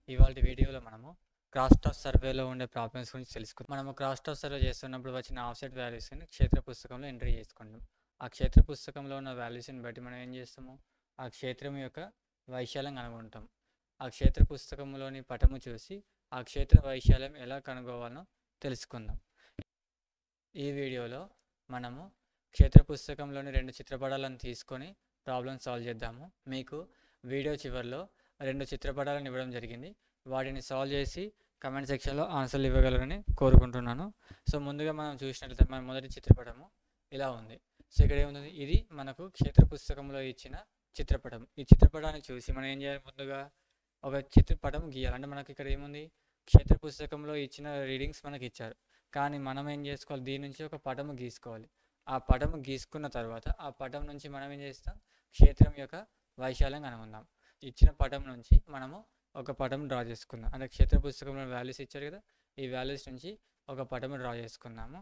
ఇవాళ వీడియోలో మనము క్రాస్ టాప్ సర్వేలో ఉండే ప్రాబ్లమ్స్ గురించి తెలుసుకుందాం మనము క్రాస్ టాప్ సర్వే చేస్తున్నప్పుడు వచ్చిన ఆఫ్సెట్ వాల్యూస్ని క్షేత్ర పుస్తకంలో ఎంట్రీ చేసుకుంటాం ఆ క్షేత్ర పుస్తకంలో ఉన్న వాల్యూస్ని బట్టి మనం ఏం చేస్తాము ఆ క్షేత్రం యొక్క వైశాల్యం కనుగొంటాం ఆ క్షేత్ర పుస్తకంలోని పటము చూసి ఆ క్షేత్ర వైశాల్యం ఎలా కనుగోవాలో తెలుసుకుందాం ఈ వీడియోలో మనము క్షేత్ర పుస్తకంలోని రెండు చిత్రపటాలను తీసుకొని ప్రాబ్లం సాల్వ్ చేద్దాము మీకు వీడియో చివరిలో రెండు చిత్రపటాలను ఇవ్వడం జరిగింది వాటిని సాల్వ్ చేసి కమెంట్ సెక్షన్లో ఆన్సర్లు ఇవ్వగలరని కోరుకుంటున్నాను సో ముందుగా మనం చూసినట్లయితే మన మొదటి చిత్రపటము ఇలా ఉంది సో ఇక్కడ ఏముంది ఇది మనకు క్షేత్ర పుస్తకంలో ఇచ్చిన చిత్రపటం ఈ చిత్రపటాన్ని చూసి మనం ఏం చేయాలి ముందుగా ఒక చిత్రపటం గీయాలి అంటే మనకి ఇక్కడ ఏముంది క్షేత్ర పుస్తకంలో ఇచ్చిన రీడింగ్స్ మనకి ఇచ్చారు కానీ మనం ఏం చేసుకోవాలి దీని నుంచి ఒక పటము గీసుకోవాలి ఆ పటము గీసుకున్న తర్వాత ఆ పటం నుంచి మనం ఏం చేస్తాం క్షేత్రం యొక్క వైశాల్యం కనుగొందాం ఇచ్చిన పటం నుంచి మనము ఒక పటం డ్రా చేసుకుందాం అంటే క్షేత్ర పుస్తకంలో వాల్యూస్ ఇచ్చారు కదా ఈ వాల్యూస్ నుంచి ఒక పటము డ్రా చేసుకుందాము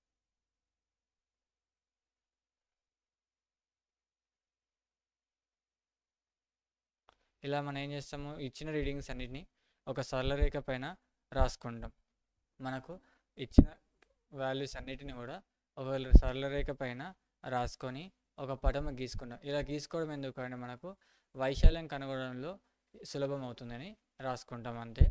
ఇలా మనం ఏం చేస్తాము ఇచ్చిన రీడింగ్స్ అన్నిటిని ఒక సరళ రేఖ పైన రాసుకుంటాం మనకు ఇచ్చిన వాల్యూస్ అన్నిటిని కూడా ఒక సరళ రేఖ పైన రాసుకొని ఒక పటము గీసుకుంటాం ఇలా గీసుకోవడం ఎందుకు అంటే మనకు వైశాల్యం కనుగొనడంలో సులభం అవుతుందని రాసుకుంటాం అంతే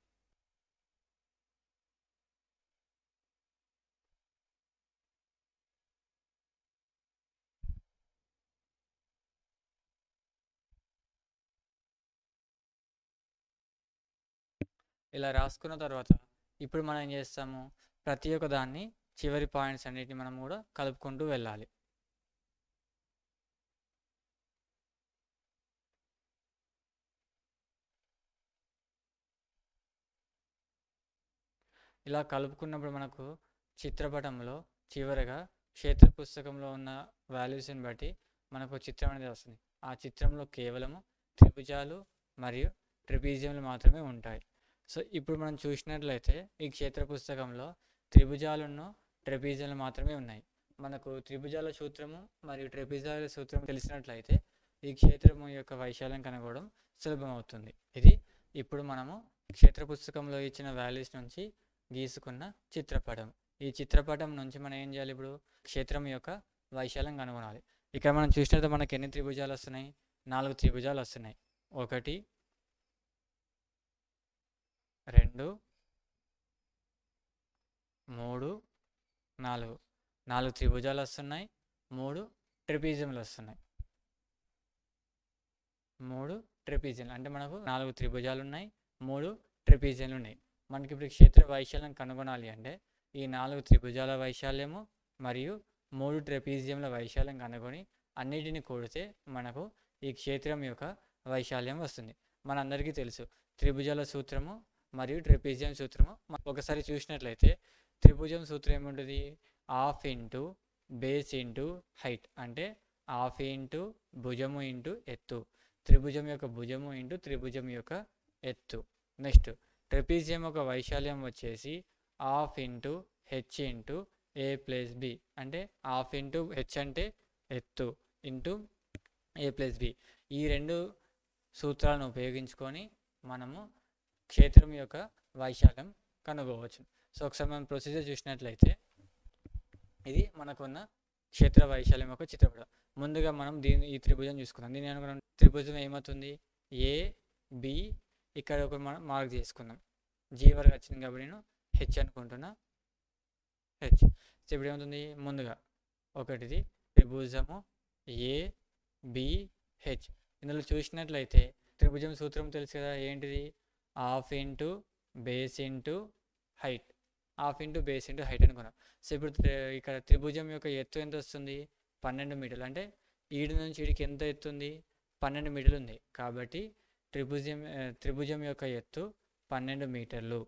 ఇలా రాసుకున్న తర్వాత ఇప్పుడు మనం ఏం చేస్తాము ప్రతి ఒక్క దాన్ని చివరి పాయింట్స్ అన్నిటిని మనం కూడా కలుపుకుంటూ వెళ్ళాలి ఇలా కలుపుకున్నప్పుడు మనకు చిత్రపటంలో చివరగా క్షేత్ర పుస్తకంలో ఉన్న వాల్యూస్ని బట్టి మనకు చిత్రం అనేది వస్తుంది ఆ చిత్రంలో కేవలము త్రిభుజాలు మరియు ట్రిపీజియంలు మాత్రమే ఉంటాయి సో ఇప్పుడు మనం చూసినట్లయితే ఈ క్షేత్ర పుస్తకంలో త్రిభుజాలను ట్రెపీజియాలు మాత్రమే ఉన్నాయి మనకు త్రిభుజాల సూత్రము మరియు ట్రెపీజాల సూత్రం తెలిసినట్లయితే ఈ క్షేత్రము యొక్క వైశాల్యం కనుగొనడం సులభం అవుతుంది ఇది ఇప్పుడు మనము క్షేత్ర పుస్తకంలో ఇచ్చిన వాల్యూస్ నుంచి గీసుకున్న చిత్రపటం ఈ చిత్రపటం నుంచి మనం ఏం చేయాలి ఇప్పుడు క్షేత్రం యొక్క వైశాల్యం కనుగొనాలి ఇక్కడ మనం చూసినట్లయితే మనకి ఎన్ని త్రిభుజాలు వస్తున్నాయి నాలుగు త్రిభుజాలు వస్తున్నాయి ఒకటి రెండు మూడు నాలుగు నాలుగు త్రిభుజాలు వస్తున్నాయి మూడు ట్రిపీజియంలు వస్తున్నాయి మూడు ట్రిపీజియంలు అంటే మనకు నాలుగు త్రిభుజాలు ఉన్నాయి మూడు ట్రిపీజియంలు ఉన్నాయి మనకి ఇప్పుడు క్షేత్ర వైశాల్యం కనుగొనాలి అంటే ఈ నాలుగు త్రిభుజాల వైశాల్యము మరియు మూడు ట్రెపీజియంల వైశాల్యం కనుగొని అన్నిటిని కూడితే మనకు ఈ క్షేత్రం యొక్క వైశాల్యం వస్తుంది మనందరికీ తెలుసు త్రిభుజాల సూత్రము మరియు ట్రిపీజియం సూత్రము ఒకసారి చూసినట్లయితే త్రిభుజం సూత్రం ఏముంటుంది half into base into height అంటే హాఫ్ ఇంటూ భుజము ఇంటూ ఎత్తు త్రిభుజం యొక్క భుజము ఇంటూ త్రిభుజం యొక్క ఎత్తు నెక్స్ట్ ట్రెపీజియం యొక్క వైశాల్యం వచ్చేసి half into H into A plus B అంటే హాఫ్ ఇంటూ హెచ్ అంటే ఎత్తు ఇంటూ ఏ ప్లస్ బి ఈ రెండు సూత్రాలను ఉపయోగించుకొని మనము క్షేత్రం యొక్క వైశాల్యం కనుగొవచ్చు సో ఒకసారి మనం ప్రొసీజర్ చూసినట్లయితే ఇది మనకున్న క్షేత్ర వైశాల్యం యొక్క చిత్రపటం ముందుగా మనం దీని ఈ త్రిభుజం చూసుకుందాం దీని అనుకున్న త్రిభుజం ఏమవుతుంది ఏ బి ఇక్కడ ఒక మనం మార్క్ చేసుకుందాం జీ వరకు వచ్చింది కాబట్టి నేను హెచ్ అనుకుంటున్నా హెచ్ సో ఇప్పుడు ఏమవుతుంది ముందుగా ఒకటిది త్రిభుజము ఏ బి హెచ్ ఇందులో చూసినట్లయితే త్రిభుజం సూత్రం తెలుసు కదా ఏంటిది half into base into height half into base into height అనుకున్నాం సో ఇప్పుడు ఇక్కడ త్రిభుజం యొక్క ఎత్తు ఎంత వస్తుంది పన్నెండు మీటర్లు అంటే ఈడు నుంచి ఈడికి ఎంత ఎత్తు ఉంది పన్నెండు మీటర్లు ఉంది కాబట్టి త్రిభుజం త్రిభుజం యొక్క ఎత్తు పన్నెండు మీటర్లు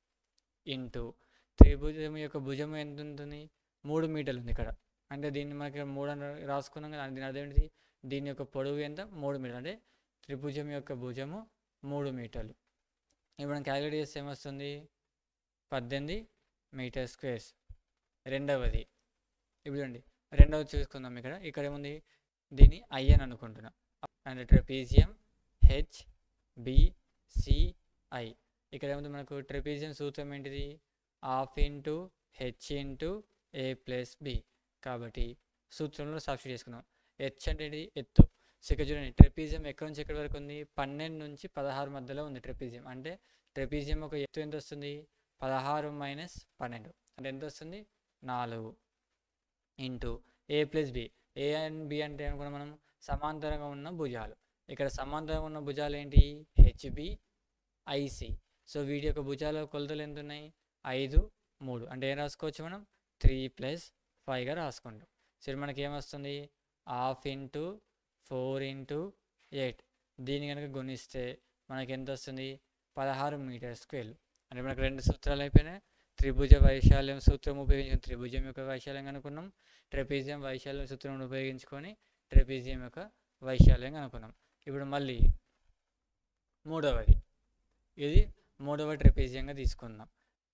ఇంటూ త్రిభుజం యొక్క భుజం ఎంత ఉంటుంది మూడు మీటర్లు ఉంది ఇక్కడ అంటే దీన్ని మనకి మూడు అని రాసుకున్నాం కదా దీని అర్థం ఏంటిది దీని యొక్క పొడవు ఎంత మూడు మీటర్లు అంటే త్రిభుజం యొక్క భుజము మూడు మీటర్లు ఇప్పుడు మనం క్యాలిక్యులేట్ చేస్తే ఏమొస్తుంది పద్దెనిమిది మీటర్ స్క్వేర్స్ రెండవది ఇప్పుడు చూడండి రెండవది చూసుకుందాం ఇక్కడ ఇక్కడ ఏముంది దీన్ని ఐ అని అనుకుంటున్నాం అంటే trapezium H B C I ఇక్కడ ఏముంది మనకు ట్రెపీజియం సూత్రం ఏంటిది half into H into A plus B కాబట్టి సూత్రంలో సబ్స్టిట్యూట్ చేసుకున్నాం హెచ్ అంటే ఏంటి ఎత్తు సో ఇక్కడ చూడండి ట్రెపీజియం ఎక్కడి నుంచి ఎక్కడి వరకు ఉంది పన్నెండు నుంచి పదహారు మధ్యలో ఉంది ట్రెపీజియం అంటే ట్రెపీజియం ఒక ఎత్తు ఎంత వస్తుంది పదహారు మైనస్ పన్నెండు అంటే ఎంత వస్తుంది నాలుగు into A plus B A and B అంటే అనుకున్నాం మనం సమాంతరంగా ఉన్న భుజాలు ఇక్కడ సమాంతరంగా ఉన్న భుజాలు ఏంటి హెచ్బి ఐసి సో వీటి యొక్క భుజాల కొలతలు ఎంత ఉన్నాయి ఐదు మూడు అంటే ఏం రాసుకోవచ్చు మనం త్రీ ప్లస్ ఫైవ్గా రాసుకుంటాం సరే మనకి ఏమొస్తుంది half into four into eight దీన్ని కనుక గుణిస్తే మనకి ఎంత వస్తుంది పదహారు మీటర్ స్క్వేర్ అంటే మనకు రెండు సూత్రాలు అయిపోయినాయి త్రిభుజ వైశాల్యం సూత్రం ఉపయోగించుకుని త్రిభుజం యొక్క వైశాల్యం కనుక్కున్నాం ట్రెపీజియం వైశాల్యం సూత్రం ఉపయోగించుకొని ట్రెపీజియం యొక్క వైశాల్యం కనుక్కున్నాం ఇప్పుడు మళ్ళీ మూడవది ఇది మూడవ ట్రెపీజియంగా తీసుకుందాం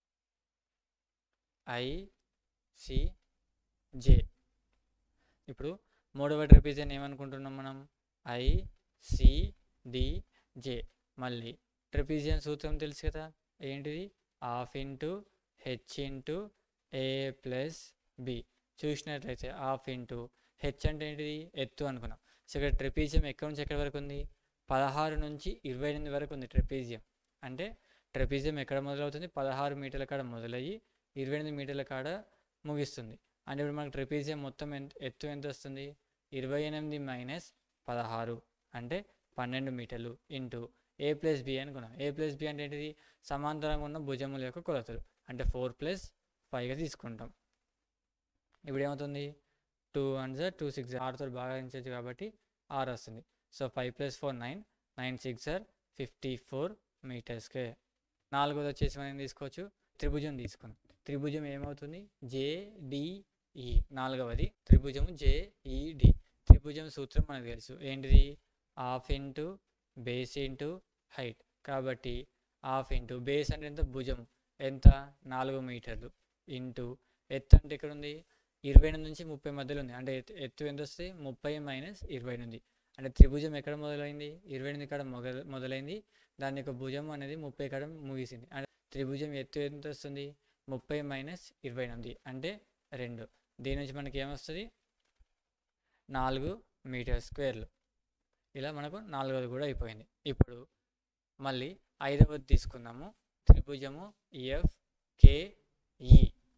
ఐ సి జే ఇప్పుడు మూడవ ట్రెపీజియం ఏమనుకుంటున్నాం మనం ఐ సి డి జే మళ్ళీ ట్రెపీజియం సూత్రం తెలుసు కదా ఏంటిది half into H into A plus B చూసినట్లయితే హాఫ్ ఇంటూ హెచ్ అంటే ఏంటిది ఎత్తు అనుకున్నాం సో ఇక్కడ ట్రెపీజియం ఎక్కడి నుంచి ఎక్కడి వరకు ఉంది పదహారు నుంచి ఇరవై ఎనిమిది వరకు ఉంది ట్రెపీజియం అంటే ట్రెపీజియం ఎక్కడ మొదలవుతుంది పదహారు మీటర్ల కాడ మొదలయ్యి ఇరవై ఎనిమిది మీటర్ల కాడ ముగిస్తుంది అంటే ఇప్పుడు మనకు ట్రెపీజియం మొత్తం ఎంత ఎత్తు ఎంత వస్తుంది ఇరవై ఎనిమిది మైనస్ పదహారు అంటే పన్నెండు మీటర్లు ఇంటూ ఏ ప్లస్ బి అనుకున్నాం ఏ ప్లస్ బి అంటే ఏంటిది సమాంతరంగా ఉన్న భుజముల యొక్క కొలతలు అంటే ఫోర్ ప్లస్ ఫైవ్గా తీసుకుంటాం ఇప్పుడు ఏమవుతుంది two one sir two six ఆరుతో భాగించవచ్చు కాబట్టి ఆరు వస్తుంది so five plus four nine nine six sir fifty four మీటర్స్కే నాలుగోది వచ్చేసి మనం ఏం తీసుకోవచ్చు త్రిభుజం తీసుకుందాం త్రిభుజం ఏమవుతుంది జేడిఈ నాలుగవది త్రిభుజం జేఈడి త్రిభుజం సూత్రం మనకు తెలుసు ఏంటిది half into base into height కాబట్టి హాఫ్ ఇంటూ బేస్ అంటే ఎంత భుజం ఎంత నాలుగు మీటర్లు ఇంటూ ఎత్తు అంటే ఇక్కడ ఉంది ఇరవై ఎనిమిది నుంచి ముప్పై మధ్యలో ఉంది అంటే ఎత్తు ఎత్తు ఎంత వస్తుంది ముప్పై మైనస్ ఇరవై ఎనిమిది అంటే త్రిభుజం ఎక్కడ మొదలైంది ఇరవై ఎనిమిది కాడ మొదల మొదలైంది దాని యొక్క భుజం అనేది ముప్పై కాడ ముగిసింది అంటే త్రిభుజం ఎత్తు ఎంత వస్తుంది ముప్పై మైనస్ ఇరవై ఎనిమిది అంటే రెండు దీని నుంచి మనకి ఏమొస్తుంది నాలుగు మీటర్ స్క్వేర్లు ఇలా మనకు నాలుగవది కూడా అయిపోయింది ఇప్పుడు మళ్ళీ ఐదవది తీసుకుందాము త్రిభుజము ఎఫ్ కేఈ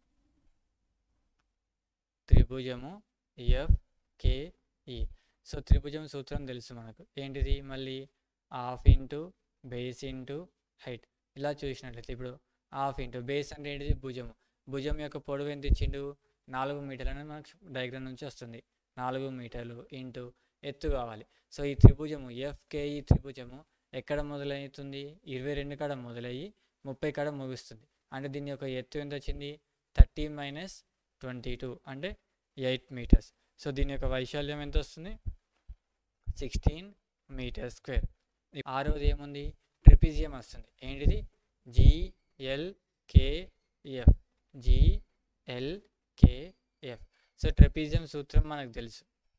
త్రిభుజము ఎఫ్ కేఈ సో త్రిభుజం సూత్రం తెలుసు మనకు ఏంటిది మళ్ళీ half into base into height ఇలా చూసినట్లయితే ఇప్పుడు హాఫ్ ఇంటూ బేస్ అంటే ఏంటిది భుజము భుజం యొక్క పొడవు ఎంత ఇచ్చిండు నాలుగు మీటర్లు అనేది మనకు డయాగ్రామ్ నుంచి వస్తుంది నాలుగు మీటర్లు ఇంటూ ఎత్తు కావాలి సో ఈ త్రిభుజము ఎఫ్కేఈ త్రిభుజము ఎక్కడ మొదలవుతుంది ఇరవై రెండు కాడ మొదలయ్యి ముప్పై కాడ ముగుస్తుంది అంటే దీని యొక్క ఎత్తు ఎంత వచ్చింది థర్టీ మైనస్ ట్వంటీ టూ అంటే ఎయిట్ మీటర్స్ సో దీని యొక్క వైశాల్యం ఎంత వస్తుంది సిక్స్టీన్ మీటర్ స్క్వేర్ ఆరోది ఏముంది ట్రిపిజియం వస్తుంది ఏంటిది జిఎల్కేఎఫ్ జిఎల్కేఎఫ్ సో ట్రెపీజియం సూత్రం మనకు తెలుసు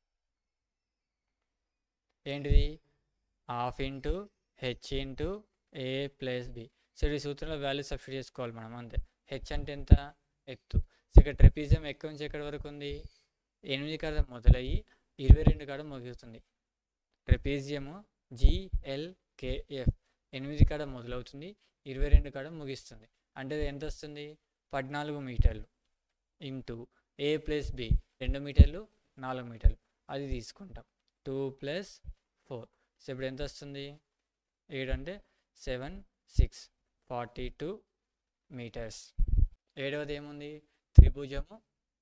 ఏంటిది half into H into A plus B so ఈ సూత్రంలో వాల్యూ సబ్స్టిట్యూట్ చేసుకోవాలి మనం అంతే హెచ్ అంటే ఎంత ఎత్తు సో ఇక్కడ ట్రెపీజియం ఎక్కడి నుంచి ఎక్కడి వరకు ఉంది ఎనిమిది కాడ మొదలయ్యి ఇరవై రెండు కాడ ముగుస్తుంది ట్రెపీజియము జిఎల్కేఎఫ్ ఎనిమిది కాడ మొదలవుతుంది ఇరవై రెండు కాడ ముగిస్తుంది అంటే ఇది ఎంత వస్తుంది పద్నాలుగు మీటర్లు ఇంటూ ఏ ప్లస్ బి రెండు మీటర్లు నాలుగు మీటర్లు అది తీసుకుంటాం టూ ప్లస్ ఫోర్ సో ఇప్పుడు ఎంత వస్తుంది ఏడు అంటే seven six forty two metres ఏడవది ఏముంది త్రిభుజము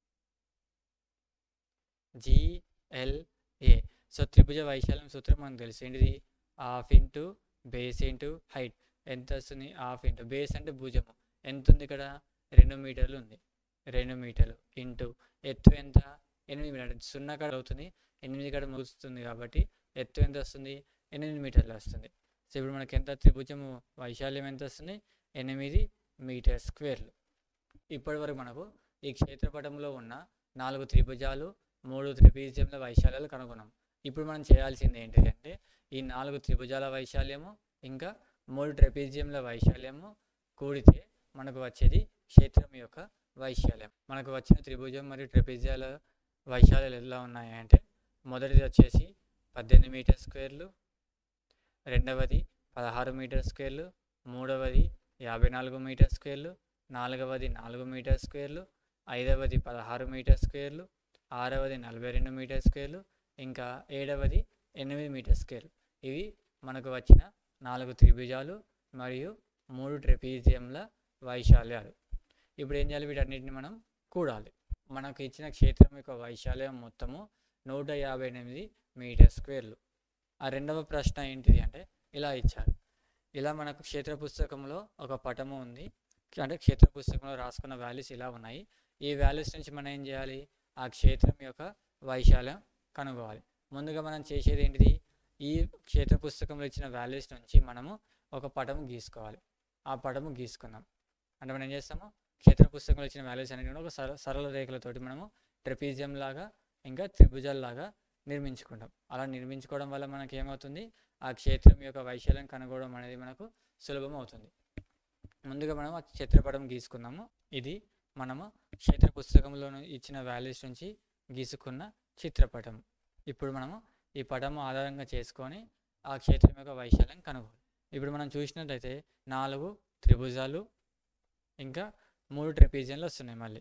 జిఎల్ఏ సో త్రిభుజ వైశాల్యం సూత్రం మనకు తెలుసు ఏంటిది half into base into height ఎంత వస్తుంది హాఫ్ ఇంటూ బేస్ అంటే భుజము ఎంత ఉంది ఇక్కడ రెండు మీటర్లు ఉంది రెండు మీటర్లు ఇంటూ ఎత్తు ఎంత ఎనిమిది మీటర్లు సున్నా కాడ అవుతుంది ఎనిమిది కాడ ముగుస్తుంది కాబట్టి ఎత్తు ఎంత వస్తుంది ఎనిమిది మీటర్లు వస్తుంది సో ఇప్పుడు మనకి ఎంత త్రిభుజము వైశాల్యం ఎంత వస్తుంది ఎనిమిది మీటర్ స్క్వేర్లు ఇప్పటి వరకు మనకు ఈ క్షేత్రపటంలో ఉన్న నాలుగు త్రిభుజాలు మూడు త్రిభుజముల వైశాల్యాలు కనుగొన్నాం ఇప్పుడు మనం చేయాల్సింది ఏంటిదంటే ఈ నాలుగు త్రిభుజాల వైశాల్యము ఇంకా మూడు ట్రెపీజియంల వైశాల్యము కూడితే మనకు వచ్చేది క్షేత్రం యొక్క వైశాల్యం మనకు వచ్చిన త్రిభుజం మరియు ట్రెపీజియాల వైశాల్యాలు ఎలా ఉన్నాయి అంటే మొదటిది వచ్చేసి పద్దెనిమిది మీటర్ స్క్వేర్లు రెండవది పదహారు మీటర్ స్క్వేర్లు మూడవది యాభై నాలుగు మీటర్ స్క్వేర్లు నాలుగవది నాలుగు మీటర్ స్క్వేర్లు ఐదవది పదహారు మీటర్ స్క్వేర్లు ఆరవది నలభై రెండు మీటర్ స్క్వేర్లు ఇంకా ఏడవది ఎనిమిది మీటర్ స్క్వేర్లు ఇవి మనకు వచ్చిన నాలుగు త్రిభుజాలు మరియు మూడు ట్రెపీజియంల వైశాల్యాలు ఇప్పుడు ఏం చేయాలి వీటన్నిటిని మనం కూడాలి మనకు ఇచ్చిన క్షేత్రం యొక్క వైశాల్యం మొత్తము నూట యాభై ఎనిమిది మీటర్ స్క్వేర్లు ఆ రెండవ ప్రశ్న ఏంటిది అంటే ఇలా ఇచ్చారు ఇలా మనకు క్షేత్ర పుస్తకంలో ఒక పటము ఉంది అంటే క్షేత్ర పుస్తకంలో రాసుకున్న వాల్యూస్ ఇలా ఉన్నాయి ఈ వాల్యూస్ నుంచి మనం ఏం చేయాలి ఆ క్షేత్రం యొక్క వైశాల్యం కనుగొవాలి ముందుగా మనం చేసేది ఏంటిది ఈ క్షేత్ర పుస్తకంలో ఇచ్చిన వాల్యూస్ నుంచి మనము ఒక పటము గీసుకోవాలి ఆ పటము గీసుకుందాం అంటే మనం ఏం చేస్తాము క్షేత్ర పుస్తకంలో ఇచ్చిన వాల్యూస్ అనేవి కూడా ఒక సర సరళ రేఖలతోటి మనము ట్రెపీజియం లాగా ఇంకా త్రిభుజాల్లాగా నిర్మించుకుంటాం అలా నిర్మించుకోవడం వల్ల మనకి ఏమవుతుంది ఆ క్షేత్రం యొక్క వైశాల్యం కనుగొనడం అనేది మనకు సులభం అవుతుంది ముందుగా మనం ఆ చిత్రపటం గీసుకుందాము ఇది మనము క్షేత్ర పుస్తకంలో ఇచ్చిన వాల్యూస్ నుంచి గీసుకున్న చిత్రపటం ఇప్పుడు మనము ఈ పటము ఆధారంగా చేసుకొని ఆ క్షేత్రం యొక్క వైశాల్యం కనుగొనాలి ఇప్పుడు మనం చూసినట్లయితే నాలుగు త్రిభుజాలు ఇంకా మూడు ట్రెపీజియన్లు వస్తున్నాయి మళ్ళీ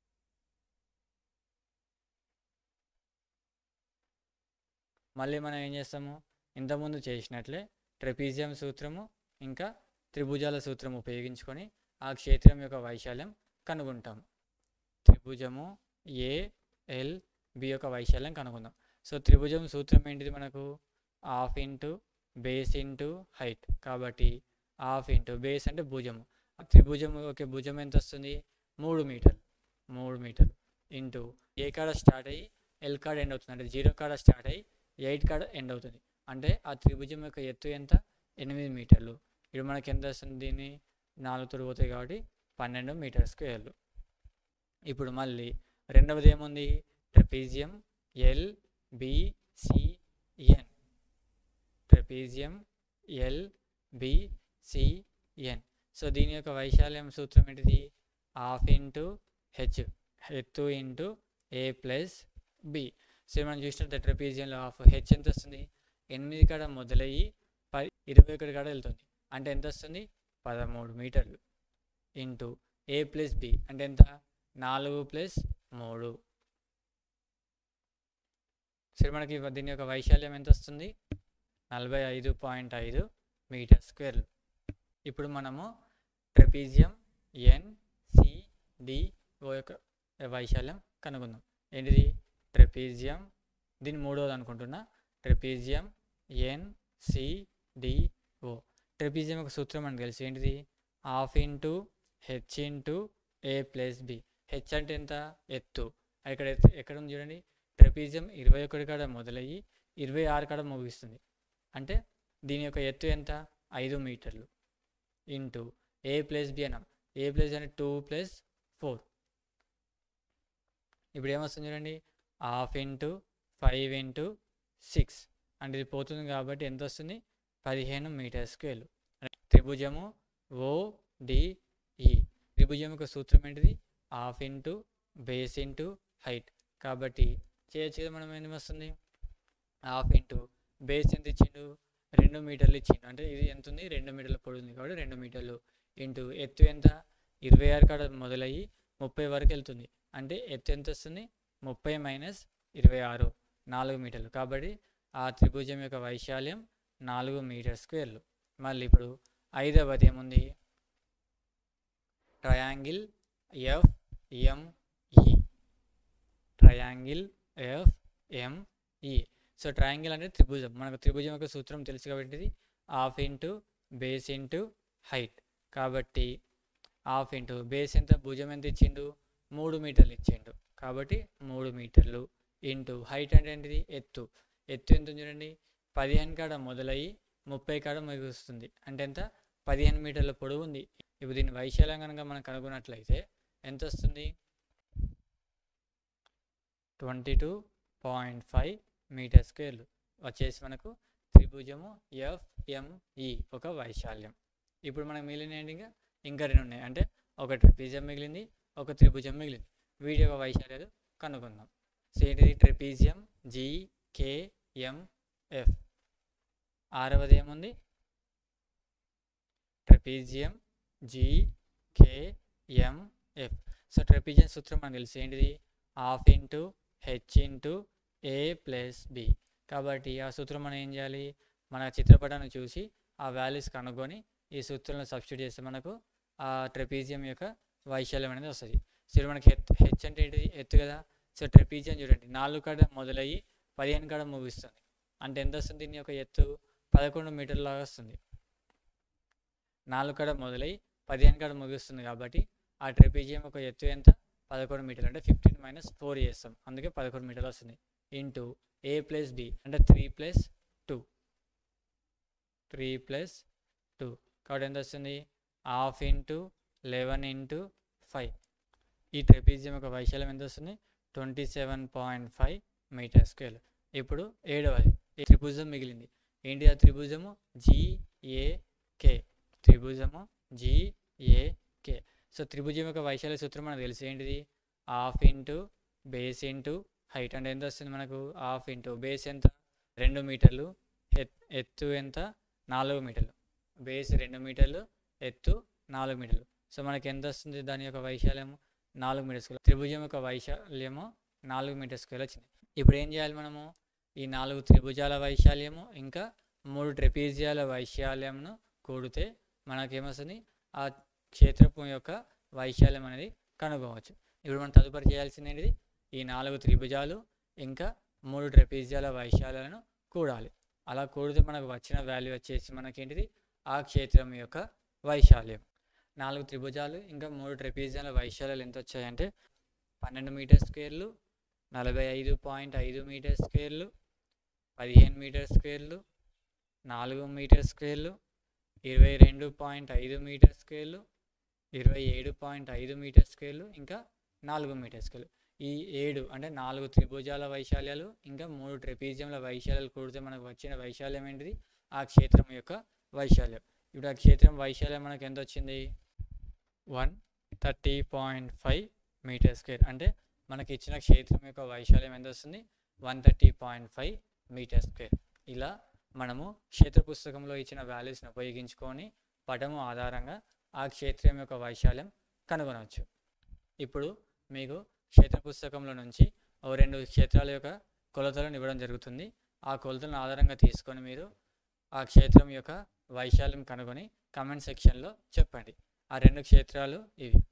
మళ్ళీ మనం ఏం చేస్తాము ఇంతకుముందు చేసినట్లే ట్రెపీజియం సూత్రము ఇంకా త్రిభుజాల సూత్రం ఉపయోగించుకొని ఆ క్షేత్రం యొక్క వైశాల్యం కనుగొంటాం త్రిభుజము ఏ ఎల్ బి యొక్క వైశాల్యం కనుగొందాం సో త్రిభుజం సూత్రం ఏంటిది మనకు half into base into height కాబట్టి హాఫ్ ఇంటూ బేస్ అంటే భుజము ఆ త్రిభుజం ఒక భుజం ఎంత వస్తుంది మూడు మీటర్లు మూడు మీటర్లు ఇంటూ ఏ కాడ స్టార్ట్ అయ్యి ఎల్ కాడ ఎండ్ అవుతుంది అంటే జీరో కాడ స్టార్ట్ అయ్యి ఎయిట్ కాడ ఎండ్ అవుతుంది అంటే ఆ త్రిభుజం యొక్క ఎత్తు ఎంత ఎనిమిది మీటర్లు ఇప్పుడు మనకి ఎంత వస్తుంది దీన్ని నాలుగు తొడు పోతాయి కాబట్టి పన్నెండు మీటర్ స్క్వేర్లు ఇప్పుడు మళ్ళీ రెండవది ఏముంది trapezium L BCN trapezium L BCN so దీని యొక్క వైశాల్యం సూత్రం ఏంటిది హాఫ్ ఇంటూ హెచ్ ఎత్తు into A plus B so మనం చూసినట్టు ట్రెపీజియంలో హాఫ్ హెచ్ ఎంత వస్తుంది ఎనిమిది కాడ మొదలయ్యి పది ఇరవై ఒకటి కాడ వెళ్తుంది అంటే ఎంత వస్తుంది పదమూడు మీటర్లు ఇంటూ ఏ ప్లస్ బి అంటే ఎంత నాలుగు ప్లస్ మూడు సరే మనకి ఇవ- దీని యొక్క వైశాల్యం ఎంత వస్తుంది నలభై ఐదు పాయింట్ ఐదు మీటర్ స్క్వేర్లు ఇప్పుడు మనము ట్రెపీజియం ఎన్ డి ఓ యొక్క వైశాల్యం కనుగొందాం ఏంటిది ట్రెపీజియం దీని మూడవది అనుకుంటున్నా trapezium N D O trapezium యొక్క సూత్రం మనకు తెలుసు ఏంటిది half into H into A plus B H అంటే ఎంత ఎత్తు ఇక్కడ ఎత్తు ఎక్కడ ఉంది చూడండి ట్రెపీజియం ఇరవై ఒకటి కాడ మొదలయ్యి ఇరవై ఆరు కాడ ముగిస్తుంది అంటే దీని యొక్క ఎత్తు ఎంత ఐదు మీటర్లు ఇంటూ ఏ ప్లస్ బి అన్నాం ఏ ప్లస్ అంటే టూ ప్లస్ ఫోర్ ఇప్పుడు ఏమొస్తుంది చూడండి half into five into six అంటే ఇది పోతుంది కాబట్టి ఎంత వస్తుంది పదిహేను మీటర్ స్క్వేర్లు త్రిభుజము ఓ డిఈ త్రిభుజం యొక్క సూత్రం ఏంటిది half into base into height కాబట్టి చేయొచ్చు కదా మనం ఏం వస్తుంది హాఫ్ ఇంటూ బేస్ ఎంత ఇచ్చిండు రెండు మీటర్లు ఇచ్చిండు అంటే ఇది ఎంత ఉంది రెండు మీటర్ల పొడి ఉంది కాబట్టి రెండు మీటర్లు ఇంటూ ఎత్తు ఎంత ఇరవై ఆరు కాడ మొదలయ్యి ముప్పై వరకు వెళ్తుంది అంటే ఎత్తు ఎంత వస్తుంది ముప్పై మైనస్ ఇరవై ఆరు నాలుగు మీటర్లు కాబట్టి ఆ త్రిభుజం యొక్క వైశాల్యం నాలుగు మీటర్ స్క్వేర్లు మళ్ళీ ఇప్పుడు ఐదవది ఏముంది triangle F ME triangle F ME so triangle అంటే త్రిభుజం మనకు త్రిభుజం యొక్క సూత్రం తెలుసు కాబట్టి half into base into height కాబట్టి హాఫ్ ఇంటూ బేస్ ఎంత భుజం ఎంత ఇచ్చిండు మూడు మీటర్లు ఇచ్చిండు కాబట్టి మూడు మీటర్లు ఇంటూ హైట్ అంటే ఏంటిది ఎత్తు ఎత్తు ఎంత ఉంది చూడండి పదిహేను కాడ మొదలయ్యి ముప్పై కాడ ముగుస్తుంది అంటే ఎంత పదిహేను మీటర్ల పొడవు ఉంది ఇప్పుడు దీని వైశాల్యం కనుక మనం కనుగొన్నట్లయితే ఎంత వస్తుంది twenty two point five metre స్క్వేర్లు వచ్చేసి మనకు త్రిభుజము ఎఫ్ ఎంఈ ఒక వైశాల్యం ఇప్పుడు మనకు మిగిలిన ఏంటి ఇంకా ఇంకా రెండు ఉన్నాయి అంటే ఒక ట్రిపీజియం మిగిలింది ఒక త్రిభుజం మిగిలింది వీటి యొక్క వైశాల్యాలు కనుక్కుందాం సో ఏంటిది trapezium G K M F ఆరవది ఏముంది trapezium G K M F so trapezium సూత్రం మనకు తెలుసు ఏంటిది half into H into A plus B కాబట్టి ఆ సూత్రం మనం ఏం చేయాలి మన చిత్రపటాన్ని చూసి ఆ వాల్యూస్ కనుక్కొని ఈ సూత్రంలో సబ్స్టిట్యూట్ చేస్తే మనకు ఆ ట్రెపీజియం యొక్క వైశాల్యం అనేది వస్తుంది సో ఇప్పుడు మనకి హెచ్ హెచ్ అంటే ఏంటిది ఎత్తు కదా సో ట్రెపీజియం చూడండి నాలుగు కాడ మొదలయ్యి పదిహేను కాడ ముగుస్తుంది అంటే ఎంత వస్తుంది దీని యొక్క ఎత్తు పదకొండు మీటర్లాగా వస్తుంది నాలుగు కాడ మొదలై పదిహేను కాడ ముగుస్తుంది కాబట్టి ఆ ట్రెపీజియం ఒక ఎత్తు ఎంత పదకొండు మీటర్లు అంటే ఫిఫ్టీన్ మైనస్ ఫోర్ చేస్తాం అందుకే పదకొండు మీటర్లు వస్తుంది ఇంటూ ఏ ప్లస్ బి అంటే three plus two three plus two కాబట్టి ఎంత వస్తుంది half into eleven into five ఈ ట్రెపీజియం యొక్క వైశాల్యం ఎంత వస్తుంది twenty seven point five metre square ఇప్పుడు ఏడవది ఈ త్రిభుజం మిగిలింది ఏంటి ఆ త్రిభుజము జిఏకే త్రిభుజము జిఏకే సో త్రిభుజం యొక్క వైశాల్య సూత్రం మనకు తెలుసు ఏంటిది half into base into height అంటే ఎంత వస్తుంది మనకు హాఫ్ ఇంటూ బేస్ ఎంత రెండు మీటర్లు ఎత్- ఎత్తు ఎంత నాలుగు మీటర్లు బేస్ రెండు మీటర్లు ఎత్తు నాలుగు మీటర్లు సో మనకి ఎంత వస్తుంది దాని యొక్క వైశాల్యము నాలుగు మీటర్ స్క్వేర్ త్రిభుజం యొక్క వైశాల్యము నాలుగు మీటర్ స్క్వేర్ వచ్చింది ఇప్పుడు ఏం చేయాలి మనము ఈ నాలుగు త్రిభుజాల వైశాల్యము ఇంకా మూడు ట్రెపీజియాల వైశాల్యంను కూడితే మనకేమొస్తుంది ఆ క్షేత్రపు యొక్క వైశాల్యం అనేది కనుగొనవచ్చు ఇప్పుడు మనం తదుపరి చేయాల్సింది ఏంటిది ఈ నాలుగు త్రిభుజాలు ఇంకా మూడు ట్రెపీజియాల వైశాల్యాలను కూడాలి అలా కూడితే మనకు వచ్చిన వాల్యూ వచ్చేసి మనకేంటిది ఆ క్షేత్రం యొక్క వైశాల్యం నాలుగు త్రిభుజాలు ఇంకా మూడు ట్రెపీజియాల వైశాల్యాలు ఎంత వచ్చాయంటే పన్నెండు మీటర్ స్క్వేర్లు నలభై ఐదు పాయింట్ ఐదు మీటర్ స్క్వేర్లు పదిహేను మీటర్ స్క్వేర్లు నాలుగు మీటర్ స్క్వేర్లు ఇరవై రెండు పాయింట్ ఐదు మీటర్ స్క్వేర్లు ఇరవై ఏడు పాయింట్ ఐదు మీటర్ స్క్వేర్లు ఇంకా నాలుగు మీటర్ స్క్వేర్లు ఈ ఏడు అంటే నాలుగు త్రిభుజాల వైశాల్యాలు ఇంకా మూడు ట్రెపీజియంల వైశాల్యాలు కూడితే మనకు వచ్చిన వైశాల్యం ఏంటిది ఆ క్షేత్రం యొక్క వైశాల్యం ఇప్పుడు ఆ క్షేత్రం వైశాల్యం మనకు ఎంత వచ్చింది one thirty point five metre square అంటే మనకి ఇచ్చిన క్షేత్రం యొక్క వైశాల్యం ఎంత వస్తుంది one thirty point five metre square ఇలా మనము క్షేత్ర పుస్తకంలో ఇచ్చిన వాల్యూస్ని ఉపయోగించుకొని పటము ఆధారంగా ఆ క్షేత్రం యొక్క వైశాల్యం కనుగొనవచ్చు ఇప్పుడు మీకు క్షేత్ర పుస్తకంలో నుంచి ఓ రెండు క్షేత్రాల యొక్క కొలతలను ఇవ్వడం జరుగుతుంది ఆ కొలతలను ఆధారంగా తీసుకొని మీరు ఆ క్షేత్రం యొక్క వైశాల్యం కనుగొని కమెంట్ సెక్షన్లో చెప్పండి ఆ రెండు క్షేత్రాలు ఇవి